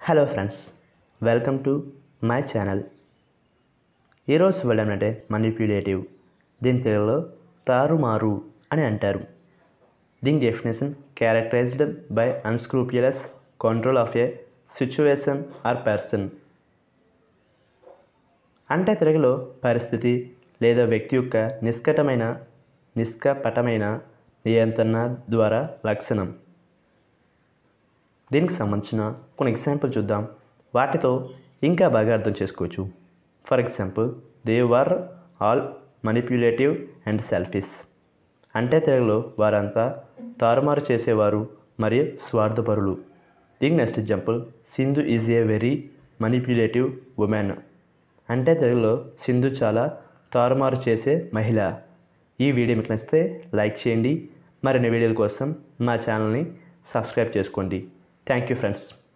hello friends welcome to my channel ఈరోజు వెళ్ళడం అంటే మనిప్యులేటివ్ దీని తెలుగులో తారుమారు అని అంటారు దీని definition characterized by unscrupulous control of a situation or person అంటే తెలుగులో పరిస్థితి లేదా వ్యక్తి యొక్క నిష్కటమైన నిష్కపటమైన నియంత్రణ ద్వారా లక్షణం దీనికి సంబంధించిన కొన్ని ఎగ్జాంపుల్ చూద్దాం వాటితో ఇంకా బాగా అర్థం చేసుకోవచ్చు for example they were all manipulative and selfish అంటే తెలుగులో వారంతా తారుమారు చేసేవారు మరియు స్వార్థపరులు దీనికి next example Sindhu is a very manipulative woman అంటే తెలుగులో సింధు చాలా తారుమారు చేసే మహిళ ఈ వీడియో మీకు నచ్చితే లైక్ చేయండి మరిన్ని వీడియోల కోసం మా ఛానల్ని సబ్స్క్రైబ్ చేసుకోండి థ్యాంక్ యూ ఫ్రెండ్స్